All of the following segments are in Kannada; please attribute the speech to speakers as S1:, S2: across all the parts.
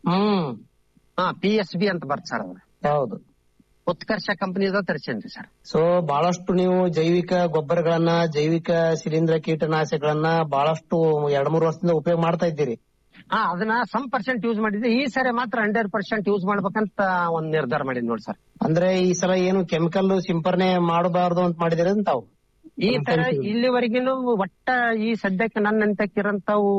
S1: ಹ್ಮ್
S2: ಹಾ ಪಿ ಎಸ್ ಬಿ ಅಂತ ಬರ್ತ ಸರ್ ಅದು
S1: ಹೌದು
S2: ಉತ್ಕರ್ಷ ಕಂಪನಿದ ತರಿಸೇನ್ರಿ ಸರ್
S1: ಸೊ ಬಹಳಷ್ಟು ನೀವು ಜೈವಿಕ ಗೊಬ್ಬರಗಳನ್ನ ಜೈವಿಕ ಶಿಲೀಂಧ್ರ ಕೀಟನಾಶಕಗಳನ್ನ ಬಹಳಷ್ಟು ಎರಡ್ ಮೂರು ವರ್ಷದಿಂದ ಉಪಯೋಗ ಮಾಡ್ತಾ ಇದ್ದೀರಿ
S2: ಹಾ ಅದನ್ನ ಸಮ್ ಪರ್ಸೆಂಟ್ ಯೂಸ್ ಮಾಡಿದ್ದೆ ಈ ಸರಿ ಮಾತ್ರ ಹಂಡ್ರೆಡ್ ಪರ್ಸೆಂಟ್ ಯೂಸ್ ಮಾಡ್ಬೇಕಂತ ಒಂದ್ ನಿರ್ಧಾರ ಮಾಡಿದ್ ನೋಡಿ ಸರ್
S1: ಅಂದ್ರೆ ಈ ಸಲ ಏನು ಕೆಮಿಕಲ್ ಸಿಂಪರಣೆ ಮಾಡಬಾರ್ದು ಅಂತ ಮಾಡಿದಿರಿ ಅಂತ ತಾವು
S2: ಈ ತರ ಇಲ್ಲಿವರೆಗಿನೂ ಒಟ್ಟ ಈ ಸದ್ಯಕ್ಕೆ ನನ್ನ ಅಂತಕ್ಕಿರಂತವು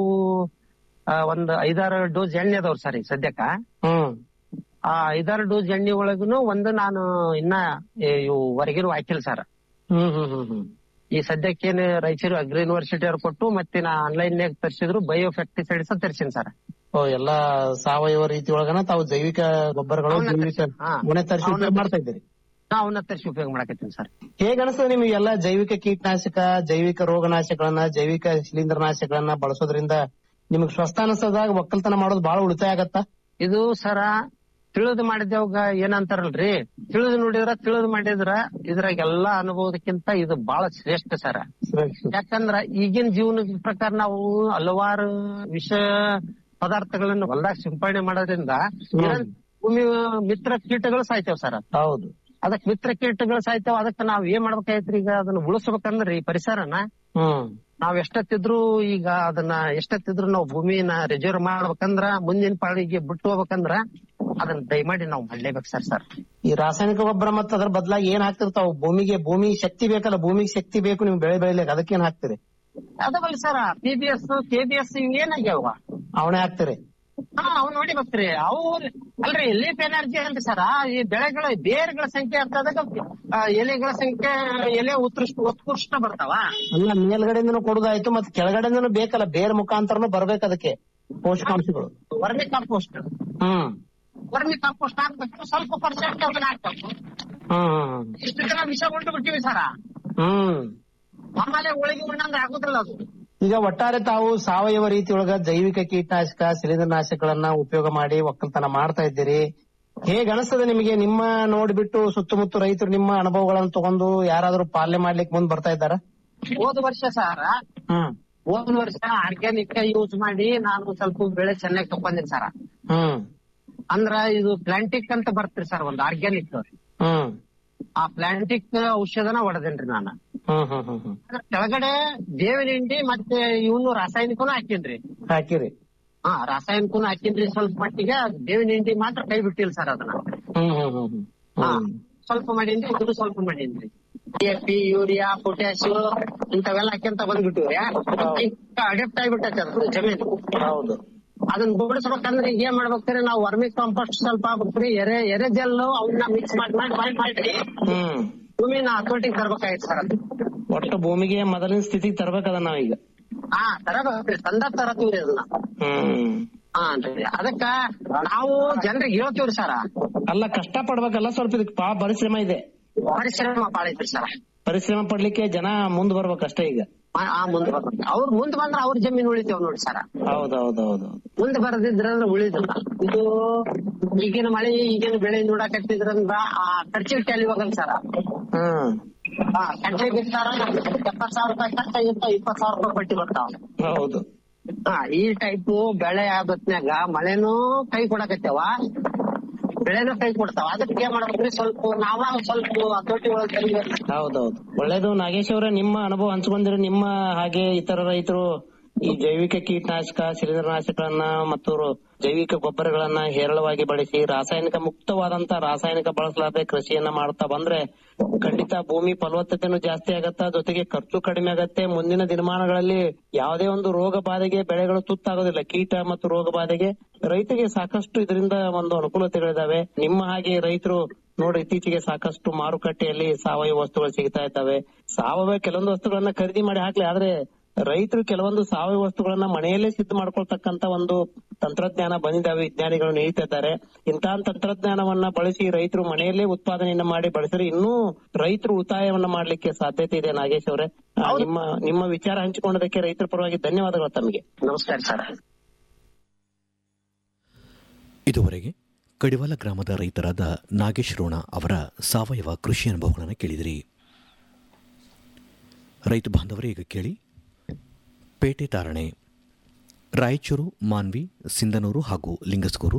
S2: ಒಂದ್ ಐದಾರು ಡೋಸ್ ಎಣ್ಣೆ ಅದಾವ್ರಿ ಸರ್ ಈಗ ಸದ್ಯಕ್ಕ
S1: ಹ್ಮ್
S2: ಆ ಐದಾರು ಡೋಸ್ ಎಣ್ಣೆ ಒಳಗುನು ಒಂದು ನಾನು ಇನ್ನ ಏ, ಇವು ಹೊರಗಿನ ಹಾಕಿಲ್ಲ ಸರ್
S1: ಹ್ಮ್ ಹ್ಮ್ ಹ್ಮ್ ಹ್ಮ್
S2: ಈ ಸದ್ಯಕ್ಕೇನು ರಾಯಚೂರು ಅಗ್ರಿ ಯೂನಿವರ್ಸಿಟಿ ಅವ್ರು ಕೊಟ್ಟು ಮತ್ತೆ ನಾ ಆನ್ಲೈನ್ ನಾಗ ತರಿಸಿದ್ರು ಬಯೋ ಫೆಕ್ಟಿಸೈಡ್ಸ್ ತರಿಸಿನಿ ಸರ್
S1: ಓ ಎಲ್ಲಾ ಸಾವಯವ ರೀತಿ ಒಳಗನ ತಾವು ಜೈವಿಕ ಗೊಬ್ಬರಗಳು
S2: ಅವನ್ನ
S1: ಜೈವಿಕ
S2: ತರ್ಸಿ- ಹಾ.
S1: ಮನೆ ತರಿಸಿ
S2: ಅವನ್ನ
S1: ಉಪಯೋಗ ಮಾಡ್ತಾ ಇದ್ದೀರಿ
S2: ನಾ ಅವನ್ನ ತರಿಸಿ ಉಪಯೋಗ ಮಾಡಕತ್ತೀನಿ ಸರ್
S1: ಹೇಗ ಅನಿಸ್ತದೆ ನಿಮಗೆ ಎಲ್ಲ ಜೈವಿಕ ಕೀಟನಾಶಕ ಜೈವಿಕ ರೋಗನಾಶಕಗಳನ್ನ ಜೈವಿಕ ಶಿಲೀಂಧ್ರನಾಶಕಗಳನ್ನ ಬಳಸೋದ್ರಿಂದ ನಿಮಗೆ ಸ್ವಸ್ಥ ಅನಿಸೋದಾಗ ಒಕ್ಕಲ್ತನ ಮಾಡೋದು ಬಹಳ ಉಳಿತಾಯ ಆಗತ್ತಾ
S2: ಇದು ಸರ ತಿಳಿದು ಮಾಡಿದ್ದೇವಾಗ ಏನಂತಾರಲ್ರಿ ತಿಳಿದು ನೋಡಿದ್ರ ತಿಳಿದು ಮಾಡಿದ್ರ ಇದ್ರಾಗ ಎಲ್ಲಾ ಅನುಭವದಕ್ಕಿಂತ ಇದು ಬಹಳ ಶ್ರೇಷ್ಠ ಸರ ಯಾಕಂದ್ರ ಈಗಿನ ಜೀವನದ ಪ್ರಕಾರ ನಾವು ಹಲವಾರು ವಿಷ ಪದಾರ್ಥಗಳನ್ನು ಹೊಲದಾಗ ಸಿಂಪಡಣೆ ಮಾಡೋದ್ರಿಂದ ಇರೋ ಭೂಮಿ ಮಿತ್ರ ಕೀಟಗಳು ಸಾಯ್ತೇವ್ ಸರ್
S1: ಹೌದು
S2: ಅದಕ್ ಮಿತ್ರ ಕೀಟಗಳು ಸಾಯ್ತೇವ್ ಅದಕ್ಕೆ ನಾವ್ ಏನ್ ಮಾಡ್ಬೇಕಾಯ್ತ್ರಿ ಈಗ ಅದನ್ನ ಉಳಿಸ್ಬೇಕಂದ್ರ ಈ ಪರಿಸರನ
S1: ಹ್ಮ್
S2: ನಾವ್ ಎಷ್ಟೊತ್ತಿದ್ರು ಈಗ ಅದನ್ನ ಎಷ್ಟೊತ್ತಿದ್ರು ನಾವು ಭೂಮಿನ ರಿಸರ್ವ್ ಮಾಡ್ಬೇಕಂದ್ರ ಮುಂದಿನ ಪಾಳಿಗೆ ಬಿಟ್ಟು ಹೋಗ್ಬೇಕಂದ್ರ ಅದನ್ನ ದಯಮಾಡಿ ನಾವು ಮಾಡ್ಲೇಬೇಕು ಸರ್ ಸರ್
S1: ಈ ರಾಸಾಯನಿಕ ಗೊಬ್ಬರ ಮತ್ತೆ ಅದ್ರ ಬದಲಾಗಿ ಏನ್ ಹಾಕ್ತಿರ್ತಾವ ಭೂಮಿಗೆ ಭೂಮಿ ಶಕ್ತಿ ಬೇಕಲ್ಲ ಭೂಮಿಗೆ ಶಕ್ತಿ ಬೇಕು ನಿಮ್ ಬೆಳೆ ಬೆಳಿಲಿಕ್ಕೆ ಅದಕ್ಕೆ ಏನ್ ಹಾಕ್ತಿರಿ
S2: ಅದವಲ್ಲ sir P B S K B S ಏನಾಗ್ಯಾವ
S1: ಅವನೇ ಹಾಕ್ತಿರಿ
S2: ಹಾ ಅವ್ ನೋಡಿ ಬರ್ತೀರಿ ಅವು ಅಲ್ರಿ ಲೀಫ್ ಎನರ್ಜಿ ಅಂತ ಸರ ಈ ಬೆಳೆಗಳ ಬೇರ್ಗಳ ಸಂಖ್ಯೆ ಆಗ್ತದಾಗ ಎಲೆಗಳ ಸಂಖ್ಯೆ ಎಲೆ ಉತ್ಕೃಷ್ಟ ಉತ್ಕೃಷ್ಟ ಬರ್ತಾವ
S1: ಅಲ್ಲ ಮೇಲ್ಗಡೆಯಿಂದನೂ ಕೊಡುದಾಯ್ತು ಮತ್ತೆ ಕೆಳಗಡೆಯಿಂದನೂ ಬೇಕಲ್ಲ ಬೇರೆ ಮುಖಾಂತರನು ಬರ್ಬೇಕು ಅದಕ್ಕೆ ಪೋಷಕಾಂಶಗಳು
S2: ವರ್ಮಿ ಕಾಂಪೋಸ್ಟ್
S1: ಹ್ಮ್
S2: ವರ್ಮಿ ಕಾಂಪೋಸ್ಟ್ ಹಾಕ್ಬೇಕು ಸ್ವಲ್ಪ ಪರ್ಸೆಂಟ್ ಅದನ್ನ ಹಾಕ್ಬೇಕು
S1: ಹ್ಮ್
S2: ಇಷ್ಟು ದಿನ ವಿಷ ಉಂಟು ಬಿಟ್ಟಿವಿ ಸರ
S1: ಹ್ಮ್
S2: ಆಮೇಲೆ ಹೋಳಿಗೆ ಉಣ್ಣಂದ್ರೆ ಆಗುದಿಲ್ಲ ಅದು
S1: ಈಗ ಒಟ್ಟಾರೆ ತಾವು ಸಾವಯವ ರೀತಿಯೊಳಗ ಜೈವಿಕ ಕೀಟನಾಶಕ ಶಿಲೀಂಧ್ರನಾಶಕಗಳನ್ನ ಉಪಯೋಗ ಮಾಡಿ ಒಕ್ಕಲ್ತನ ಮಾಡ್ತಾ ಇದ್ದೀರಿ ಹೇಗ್ ಅನಿಸ್ತದೆ ನಿಮಗೆ ನಿಮ್ಮ ನೋಡ್ಬಿಟ್ಟು ಸುತ್ತಮುತ್ತ ರೈತರು ನಿಮ್ಮ ಅನುಭವಗಳನ್ನು ತಗೊಂಡು ಯಾರಾದ್ರೂ ಪಾಲನೆ ಮಾಡ್ಲಿಕ್ಕೆ ಮುಂದ್ ಬರ್ತಾ ಇದ್ದಾರ
S2: ಹೋದ ವರ್ಷ ಸರ
S1: ಹ್ಮ್
S2: ಹೋದ ವರ್ಷ ಆರ್ಗ್ಯಾನಿಕ್ ಯೂಸ್ ಮಾಡಿ ನಾನು ಸ್ವಲ್ಪ ಬೆಳೆ ಚೆನ್ನಾಗಿ ತಗೊಂಡಿನಿ ಸರ
S1: ಹ್ಮ್
S2: ಅಂದ್ರ ಇದು ಪ್ಲಾಂಟಿಕ್ ಅಂತ ಬರ್ತ್ರಿ ಸರ್ ಒಂದು ಆರ್ಗ್ಯಾನಿಕ್
S1: ಹ್ಮ್
S2: ಆ ಪ್ಲಾಂಟಿಕ್ ಔಷಧನ ಹೊಡೆದೇನ್ರಿ ನಾನು
S1: ಹ್ಮ್ ಹ್ಮ್ ಹ್ಮ್ ಹ್ಮ್
S2: ಅದ್ರ ಕೆಳಗಡೆ ಬೇವಿನ ಹಿಂಡಿ ಮತ್ತೆ ಇವನು ರಾಸಾಯನಿಕನು ಹಾಕಿನ್ರಿ
S1: ಹಾಕಿರಿ
S2: ಹಾ ರಾಸಾಯನಿಕನು ಹಾಕಿನ್ರಿ ಸ್ವಲ್ಪ ಮಟ್ಟಿಗೆ ಬೇವಿನ ಹಿಂಡಿ ಮಾತ್ರ ಕೈ ಬಿಟ್ಟಿಲ್ಲ ಸರ್ ಅದನ್ನ
S1: ಹ್ಮ್ ಹ್ಮ್ ಹ್ಮ್ ಹ್ಮ್
S2: ಹಾ
S1: ಹ್ಮ್
S2: ಸ್ವಲ್ಪ ಮಾಡೀನ್ರಿ ಇದು ಸ್ವಲ್ಪ ಮಾಡೀನ್ರಿ ಡಿ ಯೂರಿಯಾ ಪೊಟ್ಯಾಶ್ ಇಂಥವೆಲ್ಲ ಹಾಕ್ಯಂತ ಬಂದ್ಬಿಟ್ಟಿವ್ರಿ ಅಡೆಪ್ಟ್ ಆಗಿಬಿಟ್ಟೈತೆ ಅದು ಜಮೀನು
S1: ಹೌದು
S2: ಅದನ್ನ ಬಿಡಿಸ್ಬೇಕಂದ್ರೆ ಈಗ ಏನ್ ಮಾಡ್ಬೇಕ್ರಿ ನಾವು ವರ್ಮಿ ಕಾಂಪೋಸ್ಟ್ ಸ್ವಲ್ಪ ಆಗ್ಬೇಕ್ರಿ ಎರೆ ಎರೆ ಜೆಲ್ಲು ಅವನ್ನ ಮಿಕ್ಸ್ ಮಾಡಿ ಮಾಡಿ ಮಾಡಿ ಮಾಡಿ
S1: ಹ್ಮ್
S2: ಭೂಮಿನ ಹತೋಟಿಗೆ ತರ್ಬೇಕಾಯ್ತು ಸರ್ ಅದು
S1: ಒಟ್ಟು ಭೂಮಿಗೆ ಮೊದಲಿನ ಸ್ಥಿತಿಗೆ ತರ್ಬೇಕದ ನಾವೀಗ
S2: ಹಾ ತರಬೇಕ್ರಿ ತಂದ ತರತೀವ್ರಿ ಅದನ್ನ
S1: ಹ್ಮ್
S2: ಹಾ ರೀ ಅದಕ್ಕ ನಾವು ಜನರಿಗೆ ಹೇಳ್ತೀವ್ರಿ ಸರ
S1: ಅಲ್ಲ ಕಷ್ಟ ಪಡ್ಬೇಕಲ್ಲ ಸ್ವಲ್ಪ ಇದಕ್ಕೆ ಪಾ ಪರಿಶ್ರಮ ಇದೆ
S2: ಪರಿಶ್ರಮ ಬಾಳ ಐತ್ರಿ ಸರ
S1: ಪರಿಶ್ರಮ ಪಡ್ಲಿಕ್ಕೆ ಜನ ಮುಂದ್ ಬರ್ಬೇಕಷ್ಟೇ ಈಗ
S2: ಆ ಮುಂದ್ ಬರ್ಬೇಕು ಅವ್ರ ಮುಂದ್ ಬಂದ್ರ ಅವ್ರ ಜಮೀನ್ ಉಳಿತೇವ್ ನೋಡಿ ಸರ
S1: ಹೌದೌದೌದು
S2: ಮುಂದ್ ಬರದಿದ್ರಂದ್ರ ಉಳಿದಿಲ್ಲ ಇದು ಈಗಿನ ಮಳೆ ಈಗಿನ ಬೆಳೆ ನೋಡಕತ್ತಿದ್ರಂದ್ರ ಆ ಖರ್ಚಿಗೆ ಟ್ಯಾಲಿ ಹೋಗಲ್ಲ ಸರ
S1: ಹ್ಮ್
S2: ಹಾ ಕಟ್ಟೆ ಬಿತ್ತಾರ ಎಪ್ಪತ್ ಸಾವಿರ ರೂಪಾಯಿ ಕಟ್ಟ ಇರ್ತಾವ ಇಪ್ಪತ್ ಸಾವಿರ ರೂಪಾಯಿ ಬಟ್ಟಿ ಬರ್ತಾವ
S1: ಹೌದು
S2: ಹಾ ಈ ಟೈಪ್ ಬೆಳೆ ಆಬತ್ನ್ಯಾಗ ಮಳೆನೂ ಕೈ ಕೊಡಕತ್ತೇವ ಬೆಳೆನೂ ಕೈ ಕೊಡ್ತಾವ ಅದಕ್ಕೆ ಏನ್ ಮಾಡ್ಬೇಕ್ರಿ ಸ್ವಲ್ಪ ನಾವ ಸ್ವಲ್ಪ ಹತೋಟಿ ಒಳಗ್ ಕಲಿಬೇಕು
S1: ಹೌದೌದು ಒಳ್ಳೇದು ನಾಗೇಶ್ ಅವರೇ ನಿಮ್ಮ ಅನುಭವ ಹಂಚ್ಕೊಂಡಿರಿ ನಿಮ್ಮ ಹಾಗೆ ಇತರ ರೈತರು ಈ ಜೈವಿಕ ಕೀಟನಾಶಕ ಶಿಲೀಂಧ್ರನಾಶಕಗಳನ್ನ ಮತ್ತು ರು- ಜೈವಿಕ ಗೊಬ್ಬರಗಳನ್ನ ಹೇರಳವಾಗಿ ಬಳಸಿ ರಾಸಾಯನಿಕ ಮುಕ್ತವಾದಂತ ರಾಸಾಯನಿಕ ಬಳಸಲಾದೆ ಕೃಷಿಯನ್ನ ಮಾಡ್ತಾ ಬಂದ್ರೆ ಖಂಡಿತ ಭೂಮಿ ಫಲವತ್ತತೆನೂ ಜಾಸ್ತಿ ಆಗತ್ತ ಜೊತೆಗೆ ಖರ್ಚು ಕಡಿಮೆ ಆಗತ್ತೆ ಮುಂದಿನ ದಿನಮಾನಗಳಲ್ಲಿ ಯಾವುದೇ ಒಂದು ರೋಗ ಬಾಧೆಗೆ ಬೆಳೆಗಳು ತುತ್ತಾಗೋದಿಲ್ಲ ಕೀಟ ಮತ್ತು ರೋಗ ಬಾಧೆಗೆ ರೈತರಿಗೆ ಸಾಕಷ್ಟು ಇದರಿಂದ ಒಂದು ಅನುಕೂಲತೆಗಳಿದಾವೆ ನಿಮ್ಮ ಹಾಗೆ ರೈತರು ನೋಡಿ ಇತ್ತೀಚೆಗೆ ಸಾಕಷ್ಟು ಮಾರುಕಟ್ಟೆಯಲ್ಲಿ ಸಾವಯವ ವಸ್ತುಗಳು ಸಿಗ್ತಾ ಇದ್ದಾವೆ ಸಾವಯವ ಕೆಲವೊಂದು ವಸ್ತುಗಳನ್ನ ಖರೀದಿ ಮಾಡಿ ಹಾಕ್ಲಿ ಆದ್ರೆ ರೈತರು ಕೆಲವೊಂದು ಸಾವಯವ ವಸ್ತುಗಳನ್ನ ಮನೆಯಲ್ಲೇ ಸಿದ್ಧ ಮಾಡ್ಕೊಳ್ತಕ್ಕಂತ ಒಂದು ತಂತ್ರಜ್ಞಾನ ಬಂದಿದ್ದಾವೆ ವಿಜ್ಞಾನಿಗಳು ನೀಡ್ತಾ ಇದ್ದಾರೆ ಇಂತಹ ತಂತ್ರಜ್ಞಾನವನ್ನ ಬಳಸಿ ರೈತರು ಮನೆಯಲ್ಲೇ ಉತ್ಪಾದನೆಯನ್ನ ಮಾಡಿ ಬಳಸಿದ್ರೆ ಇನ್ನೂ ರೈತರು ಉಳಿತಾಯವನ್ನ ಮಾಡ್ಲಿಕ್ಕೆ ಸಾಧ್ಯತೆ ಇದೆ ನಾಗೇಶ್ ಅವರೇ ಆ, ನಿಮ್ಮ ನಿಮ್ಮ ವಿಚಾರ ಹಂಚಿಕೊಂಡದಕ್ಕೆ ರೈತರ ಪರವಾಗಿ ಧನ್ಯವಾದಗಳು ತಮಗೆ
S2: ನಮಸ್ಕಾರ ಸರ್
S3: ಇದುವರೆಗೆ ಕಡಿವಾಲ ಗ್ರಾಮದ ರೈತರಾದ ನಾಗೇಶ್ ರೋಣ ಅವರ ಸಾವಯವ ಕೃಷಿ ಅನುಭವಗಳನ್ನು ಕೇಳಿದಿರಿ ರೈತ ಬಾಂಧವರೇ ಈಗ ಕೇಳಿ ಪೇಟೆ ತಾರಣೆ ರಾಯಚೂರು ಮಾನ್ವಿ ಸಿಂಧನೂರು ಹಾಗೂ ಲಿಂಗಸ್ಗೂರು